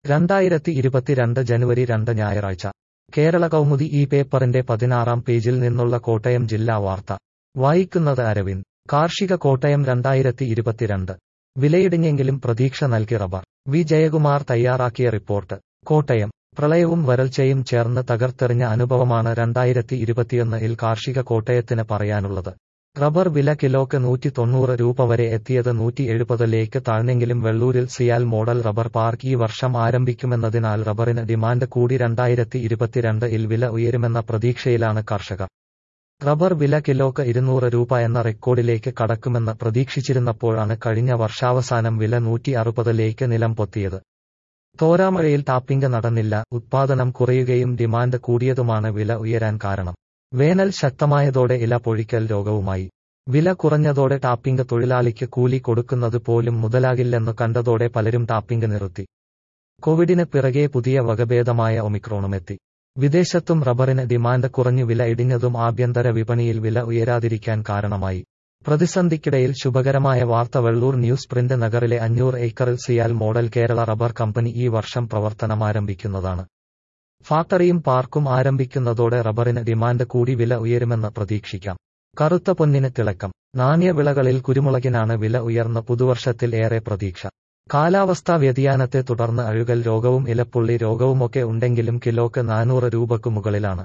രണ്ടായിരത്തി ഇരുപത്തിരണ്ട് ജനുവരി രണ്ട് ഞായറാഴ്ച കേരള കൗമുദി ഈ പേപ്പറിന്റെ പതിനാറാം പേജിൽ നിന്നുള്ള കോട്ടയം ജില്ലാ വാർത്ത വായിക്കുന്നത് അരവിന്ദ് കാർഷിക കോട്ടയം രണ്ടായിരത്തി ഇരുപത്തിരണ്ട് വിലയിടിഞ്ഞെങ്കിലും പ്രതീക്ഷ നൽകി റബ്ബർ വി ജയകുമാർ തയ്യാറാക്കിയ റിപ്പോർട്ട് കോട്ടയം പ്രളയവും വരൾച്ചയും ചേർന്ന് തകർത്തെറിഞ്ഞ അനുഭവമാണ് രണ്ടായിരത്തി ഇരുപത്തിയൊന്ന് ഇൽ കാർഷിക കോട്ടയത്തിന് പറയാനുള്ളത് റബ്ബർ വില കിലോക്ക് നൂറ്റി തൊണ്ണൂറ് രൂപ വരെ എത്തിയത് നൂറ്റി എഴുപതിലേക്ക് താഴ്ന്നെങ്കിലും വെള്ളൂരിൽ സിയാൽ മോഡൽ റബ്ബർ പാർക്ക് ഈ വർഷം ആരംഭിക്കുമെന്നതിനാൽ റബ്ബറിന് ഡിമാൻഡ് കൂടി രണ്ടായിരത്തി ഇരുപത്തിരണ്ട് ഇൽ വില ഉയരുമെന്ന പ്രതീക്ഷയിലാണ് കർഷകർ റബ്ബർ വില കിലോക്ക് ഇരുന്നൂറ് രൂപ എന്ന റെക്കോർഡിലേക്ക് കടക്കുമെന്ന് പ്രതീക്ഷിച്ചിരുന്നപ്പോഴാണ് കഴിഞ്ഞ വർഷാവസാനം വില നൂറ്റി അറുപതിലേക്ക് നിലം പൊത്തിയത് തോരാമഴയിൽ ടാപ്പിംഗ് നടന്നില്ല ഉത്പാദനം കുറയുകയും ഡിമാൻഡ് കൂടിയതുമാണ് വില ഉയരാൻ കാരണം വേനൽ ശക്തമായതോടെ ഇല പൊഴിക്കൽ രോഗവുമായി വില കുറഞ്ഞതോടെ ടാപ്പിംഗ് തൊഴിലാളിക്ക് കൂലി കൊടുക്കുന്നത് പോലും മുതലാകില്ലെന്ന് കണ്ടതോടെ പലരും ടാപ്പിംഗ് നിർത്തി കോവിഡിന് പിറകെ പുതിയ വകഭേദമായ ഒമിക്രോണുമെത്തി വിദേശത്തും റബ്ബറിന് ഡിമാൻഡ് കുറഞ്ഞു വില ഇടിഞ്ഞതും ആഭ്യന്തര വിപണിയിൽ വില ഉയരാതിരിക്കാൻ കാരണമായി പ്രതിസന്ധിക്കിടയിൽ ശുഭകരമായ വാർത്ത വെള്ളൂർ ന്യൂസ് പ്രിന്റ് നഗറിലെ അഞ്ഞൂറ് ഏക്കറിൽ CIAL model Kerala rubber company ഈ വർഷം പ്രവർത്തനമാരംഭിക്കുന്നതാണ് ഫാക്ടറിയും പാർക്കും ആരംഭിക്കുന്നതോടെ റബ്ബറിന് ഡിമാൻഡ് കൂടി വില ഉയരുമെന്ന് പ്രതീക്ഷിക്കാം കറുത്ത പൊന്നിന് തിളക്കം നാണ്യവിളകളിൽ കുരുമുളകിനാണ് വില ഉയർന്ന പുതുവർഷത്തിൽ ഏറെ പ്രതീക്ഷ കാലാവസ്ഥാ വ്യതിയാനത്തെ തുടർന്ന് അഴുകൽ രോഗവും ഇലപ്പുള്ളി രോഗവുമൊക്കെ ഉണ്ടെങ്കിലും കിലോക്ക് നാനൂറ് രൂപക്കു മുകളിലാണ്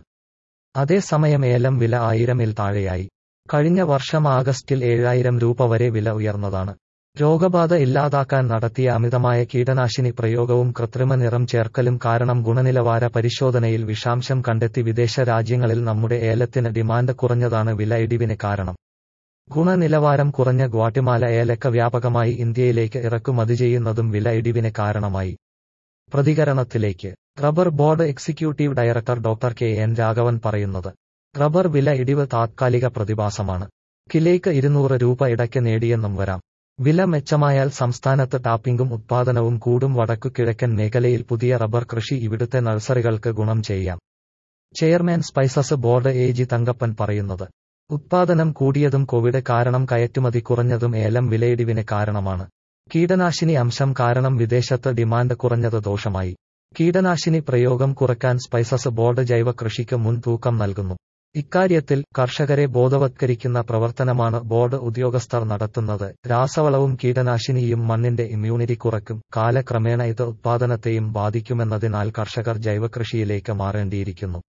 അതേസമയം ഏലം വില ആയിരമിൽ താഴെയായി കഴിഞ്ഞ വർഷം ആഗസ്റ്റിൽ ഏഴായിരം രൂപ വരെ വില ഉയർന്നതാണ് രോഗബാധ ഇല്ലാതാക്കാൻ നടത്തിയ അമിതമായ കീടനാശിനി പ്രയോഗവും കൃത്രിമ നിറം ചേർക്കലും കാരണം ഗുണനിലവാര പരിശോധനയിൽ വിഷാംശം കണ്ടെത്തി വിദേശ രാജ്യങ്ങളിൽ നമ്മുടെ ഏലത്തിന് ഡിമാൻഡ് കുറഞ്ഞതാണ് വില ഇടിവിന് കാരണം ഗുണനിലവാരം കുറഞ്ഞ ഗ്വാട്ടിമാല ഏലക്ക വ്യാപകമായി ഇന്ത്യയിലേക്ക് ഇറക്കുമതി ചെയ്യുന്നതും വില ഇടിവിന് കാരണമായി പ്രതികരണത്തിലേക്ക് rubber board executive director doctor K N Raghavan പറയുന്നത് റബ്ബർ വില ഇടിവ് താത്കാലിക പ്രതിഭാസമാണ് കിലേക്ക് ഇരുന്നൂറ് രൂപ ഇടയ്ക്ക് നേടിയെന്നും വരാം വില മെച്ചമായാൽ സംസ്ഥാനത്ത് ടാപ്പിംഗും ഉത്പാദനവും കൂടും വടക്കു കിഴക്കൻ മേഖലയിൽ പുതിയ റബ്ബർ കൃഷി ഇവിടുത്തെ നഴ്സറികൾക്ക് ഗുണം ചെയ്യാം chairman spices board A G Thankappan പറയുന്നത് ഉത്പാദനം കൂടിയതും കോവിഡ് കാരണം കയറ്റുമതി കുറഞ്ഞതും ഏലം വിലയിടിവിന് കാരണമാണ് കീടനാശിനി അംശം കാരണം വിദേശത്ത് ഡിമാൻഡ് കുറഞ്ഞത് ദോഷമായി കീടനാശിനി പ്രയോഗം കുറയ്ക്കാൻ സ്പൈസസ് ബോർഡ് ജൈവ കൃഷിക്ക് മുൻതൂക്കം നൽകുന്നു ഇക്കാര്യത്തിൽ കർഷകരെ ബോധവത്കരിക്കുന്ന പ്രവർത്തനമാണ് ബോർഡ് ഉദ്യോഗസ്ഥർ നടത്തുന്നത് രാസവളവും കീടനാശിനിയും മണ്ണിന്റെ ഇമ്മ്യൂണിറ്റി കുറയ്ക്കും കാലക്രമേണ ഇത് ഉത്പാദനത്തെയും ബാധിക്കുമെന്നതിനാൽ കർഷകർ ജൈവകൃഷിയിലേക്ക് മാറേണ്ടിയിരിക്കുന്നു